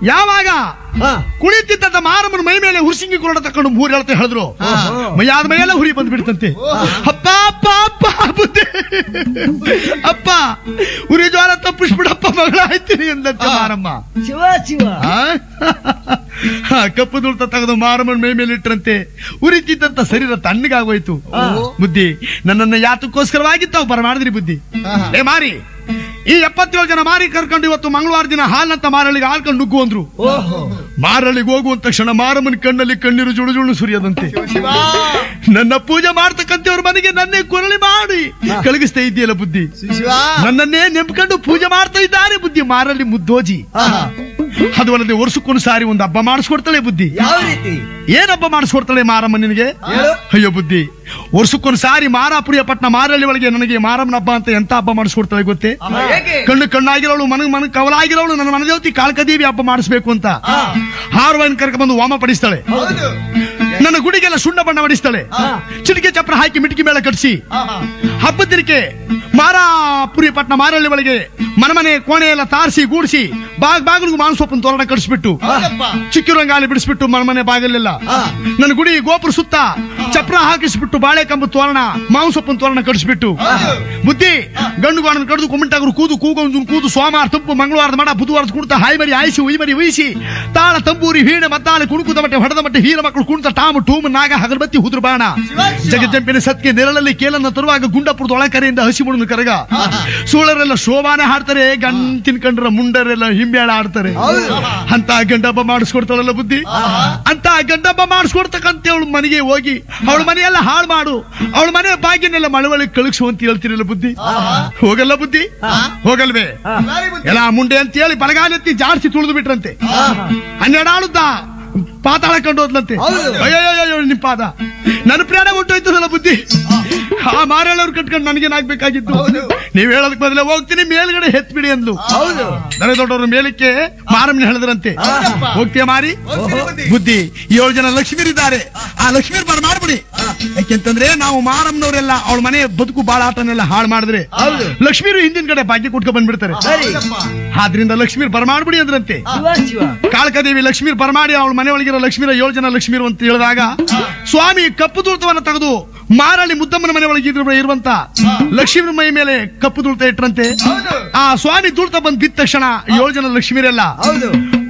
ಯಾವಾಗ ಹಾ. ಕುಳಿತಿದ್ದ ಮಾರಮ್ಮನ ಮೈ ಮೇಲೆ ಹುರ್ಸಿಂಗಿ ಕೊರಡ ತಕೊಂಡು ಮೂರ್ ಹೇಳ್ತಾ ಹೇಳಿದ್ರು ಮೈಯಾದ ಮೈಯೆಲ್ಲ ಹುರಿ ಬಂದ್ಬಿಡ್ತಂತೆ ಅಪ್ಪ ಅಪ್ಪ ಅಪ್ಪ ಬುದ್ಧಿ ಅಪ್ಪ ಉರಿ ಜ್ವಾಲ ತಪ್ಪಿಸ್ಬಿಡಪ್ಪ ಮಗಳ ಆಯ್ತೀನಿ ಎಂದಂತೆ ಮಾರಮ್ಮ ಶಿವ ಶಿವ ಆ? ಆ, ಕಪ್ಪು ದುಳ್ತ ತೆಗೆದು ಮಾರಮ್ಮನ ಮೈ ಮೇಲೆ ಇಟ್ರಂತೆ ಉರಿತಿದ್ದಂತ ಶರೀರ ತಣ್ಣಗಾಗೋಯ್ತು ಬುದ್ಧಿ ನನ್ನನ್ನ ಯಾತಕ್ಕೋಸ್ಕರವಾಗಿ ತಾವು ಬರಮಾಡಿದ್ರಿ ಬುದ್ಧಿ ಏ ಮಾರಿ ಈ ಎಪ್ಪತ್ತೇಳು ಜನ ಮಾರಿ ಕರ್ಕೊಂಡು ಇವತ್ತು ಮಂಗಳವಾರ ದಿನ ಹಾಲ್ನಂತ ಮಾರಳಿಗೆ ಹಾಲ್ಕೊಂಡು ನುಗ್ಗು ಅಂದ್ರು ಓಹೋ ಮಾರಳಿಗೆ ಹೋಗುವಂತ ತಕ್ಷಣ ಮಾರಮ್ಮನ ಕಣ್ಣಲ್ಲಿ ಕಣ್ಣೀರು ಜುಳು ಜುಳು ಸುರಿಯದಂತೆ ನನ್ನ ಪೂಜೆ ಮಾಡ್ತಕ್ಕಂಥವ್ರ ಮನೆಗೆ ನನ್ನೇ ಕೊರಳಿ ಮಾಡಿ ಕಳಗಿಸ್ತಾ ಇದೆಯಲ್ಲ ಬುದ್ಧಿ ನನ್ನನ್ನೇ ನೆಂಪ್ಕೊಂಡು ಪೂಜೆ ಮಾಡ್ತಾ ಇದ್ದಾರೆ ಬುದ್ಧಿ ಮಾರಲ್ಲಿ ಮುದ್ದೋಜಿ ಆಹಾ. ಅದು ಅಲ್ಲದೆ ವರ್ಷಕ್ಕೊಂದು ಸಾರಿ ಒಂದು ಹಬ್ಬ ಮಾಡಿಸ್ಕೊಡ್ತಾಳೆ ಬುದ್ಧಿ ಯಾವ ರೀತಿ ಏನ್ ಹಬ್ಬ ಮಾಡಿಸ್ಕೊಡ್ತಾಳೆ ಮಾರಮ್ಮ ನಿನಗೆ ಹೇಳು. ಅಯ್ಯೋ ಬುದ್ಧಿ ವರ್ಷಕ್ಕೊಂದು ಸಾರಿ ಮಾರಾಪುರಿಯ ಪಟ್ಟಣ ಮಾರಳ್ಳಿ ಒಳಗೆ ನನಗೆ ಮಾರಮ್ಮನ ಹಬ್ಬ ಅಂತ ಎಂತ ಹಬ್ಬ ಮಾಡಿಸ್ಕೊಡ್ತಾಳೆ ಗೊತ್ತೇ ಹೇಗೆ ಕಣ್ಣು ಕಣ್ಣಾಗಿರೋಳು ಮನ ಮನ ಕವಲಾಗಿರೋಳು ನನ್ನ ಮನದೇವತಿ ಕಾಳ್ಕದೇವಿ ಹಬ್ಬ ಮಾಡಿಸ್ಬೇಕು ಅಂತ ಹಾರವನ್ನು ಕರ್ಕ ಬಂದು ವಾಮ ಪಡಿಸ್ತಾಳೆ ಹೌದು ನನ್ನ ಗುಡಿಗೆಲ್ಲ ಸುಣ್ಣ ಬಣ್ಣ ಮಾಡಿಸ್ತಾಳೆ ಹಾ. ಚಿಟಿಕೆ ಚಪ್ರ ಹಾಕಿ ಮಿಟಿಕೆ ಮೇಲೆ ಕಟ್ಸಿ ಹಬ್ಬದಿರಿಕೆ ಮಾರಾಪುರಿ ಪಟ್ಟಣ ಮಾರಳ್ಳಿ ಒಳಗೆ ಮನೆ ಕೋಣೆ ಎಲ್ಲ ತಾರಿಸಿ ಗೂಡಿಸಿ ಬಾಗ್ ಬಾಗಿಲಿಗೂ ಮಾಂಸೊಪ್ಪನ ತೋರಣ ಕಟ್ಸ್ಬಿಟ್ಟು ಚಿಕ್ಕಿರಂಗಾಲಿ ಬಿಡಿಸ್ಬಿಟ್ಟು ಮನೆ ಮನೆ ಬಾಗಿಲೆಲ್ಲ ಹಾ. ನನ್ನ ಗುಡಿ ಗೋಪುರ ಸುತ್ತ ಚಪ್ರ ಹಾಕಿಸ್ಬಿಟ್ಟು ಬಾಳೆ ಕಂಬ ತೋರಣ ಮಾಂಸೊಪ್ಪನ ತೋರಣ ಕಟ್ಸ್ಬಿಟ್ಟು ಬುದ್ಧಿ ಗಂಡು ಗಾಣನ ಕಡ್ದು ಕುಮ್ಮಿಂಟಾಗರು ಕೂದು ಕೂಗೊಂದು ಕೂದು ಸೋಮವಾರ ತಂಪು ಮಂಗಳವಾರದ ಮಾಡ ಬುಧವಾರದ ಕುಣಿತ ಹಾಯ್ ಮರಿ ಆಯಿಸಿ ಉಯ್ ಮರಿ ಉಯಿಸಿ ತಾಳ ತಂಬೂರಿ ವೀಣೆ ಮದ್ದಾಳೆ ಕುಣುಕುದ ಮಟ್ಟೆ ಹೊಡೆದ ಮಟ್ಟೆ ಹೀರ ಮಕ್ಕಳು ಕುಣಿತ ಟಾಮು ಟೂಮ್ ನಾಗ ಹಗರಬತ್ತಿ ಹುದ್ರ ಬಾಣ ಜಗಜಂಪಿನ ಸತ್ಗೆ ನೆರಳಲ್ಲಿ ಕೇಲನ್ನ ತರುವಾಗ ಗುಂಡಪುರದ ಒಳಕರೆಯಿಂದ ಹಸಿ ಮುಳುನು ಕರಗ ಸೂಳರೆಲ್ಲ ಶೋಭಾನೆ ಹಾಡ್ತಾರೆ ಗಂಡ್ ತಿನ್ಕೊಂಡ್ರ ಮುಂಡರೆಲ್ಲ ಹಿಂಬೇಳ ಆಡ್ತಾರೆ ಅಂತ ಗಂಡಬ್ಬ ಮಾಡಿಸ್ಕೊಡ್ತಾಳಲ್ಲ ಬುದ್ಧಿ ಅಂತ ಗಂಡಬ್ಬ ಮಾಡಿಸ್ಕೊಡ್ತಕ್ಕಂತ ಅವಳು ಮನೆಗೆ ಹೋಗಿ ಅವಳ ಮನೆಯೆಲ್ಲ ಹಾಳು ಮಾಡು ಅವಳ ಮನೆ ಬಾಗಿನೆಲ್ಲ ಮಳವಳಿ ಕಳಿಸು ಅಂತ ಹೇಳ್ತಿರಲ್ಲ ಬುದ್ಧಿ ಹೋಗಲ್ಲ ಬುದ್ಧಿ ಹೋಗಲ್ವೇ ಎಲ್ಲ ಮುಂಡೆ ಅಂತ ಹೇಳಿ ಬಲಗಾಲೆತ್ತಿ ಜಾಡ್ಸಿ ತುಳಿದು ಬಿಟ್ರಂತೆ ಹನ್ನೆರಡಾಳುದ್ದ ಪಾತಾಳ ಕಂಡು ಹೋದ್ಲಂತೆ ಅಯ್ಯಯ್ಯೋ ನಿಮ್ ಪಾದ ನನ್ನ ಪ್ರಾಣ ಹೊಟ್ಟೋಯ್ತದಲ್ಲ ಬುದ್ಧಿ ಆ ಮಾರೇಳವ್ರು ಕಟ್ಕೊಂಡು ನನಗೇನಾಗ್ಬೇಕಾಗಿತ್ತು ನೀವ್ ಹೇಳೋದಕ್ ಬದಲೇ ಹೋಗ್ತೀನಿ ಮೇಲ್ಗಡೆ ಹೆತ್ಬಿಡಿ ಅಂದ್ಲು ಹೌದು ದೊರೆ ದೊಡ್ಡವರು ಮೇಲಕ್ಕೆ ಮಾರಮ್ಮನ ಹೇಳಿದ್ರಂತೆ ಹೋಗ್ತೀಯ ಮಾರಿ ಬುದ್ಧಿ ಏಳು ಜನ ಲಕ್ಷ್ಮೀರಿದ್ದಾರೆ ಆ ಲಕ್ಷ್ಮೀರ್ ಬರ ಮಾಡ್ಬಿಡಿ ಯಾಕೆಂತಂದ್ರೆ ನಾವು ಮಾರಮ್ಮನವರೆಲ್ಲ ಅವಳ ಮನೆ ಬದುಕು ಬಾಳ ಆಟನೆಲ್ಲ ಹಾಳು ಮಾಡಿದ್ರೆ ಹೌದು. ಲಕ್ಷ್ಮೀರು ಹಿಂದಿನ ಕಡೆ ಭಾಗ್ಯ ಕೊಟ್ಕೊ ಬಂದ್ಬಿಡ್ತಾರೆ ಸರಿ ಆದ್ರಿಂದ ಲಕ್ಷ್ಮೀರ್ ಬರಮಾಡ್ಬಿಡಿ ಅಂದ್ರಂತೆ ಶಿವ ಶಿವ ಕಾಳಕದೇವಿ ಲಕ್ಷ್ಮೀರ್ ಬರಮಾಡಿ ಅವಳ ಮನೆ ಒಳಗಿರೋ ಲಕ್ಷ್ಮೀರ ಏಳು ಜನ ಲಕ್ಷ್ಮೀರು ಅಂತ ಹೇಳಿದಾಗ ಸ್ವಾಮಿ ಕಪ್ಪು ದುಳ್ತವನ್ನ ತೆಗೆದು ಮಾರಳಿ ಮುದ್ದಮ್ಮನ ಮನೆ ಒಳಗೆ ಇದ್ರು- ಇರುವಂತ ಲಕ್ಷ್ಮೀರ ಮೈ ಮೇಲೆ ಕಪ್ಪು ದುಳ್ತ ಇಟ್ರಂತೆ ಆ ಸ್ವಾಮಿ ದುಳ್ತ ಬಂದ್ ಬಿದ್ದ ತಕ್ಷಣ ಏಳು ಜನ ಲಕ್ಷ್ಮೀರೆಲ್ಲ ಹೌದು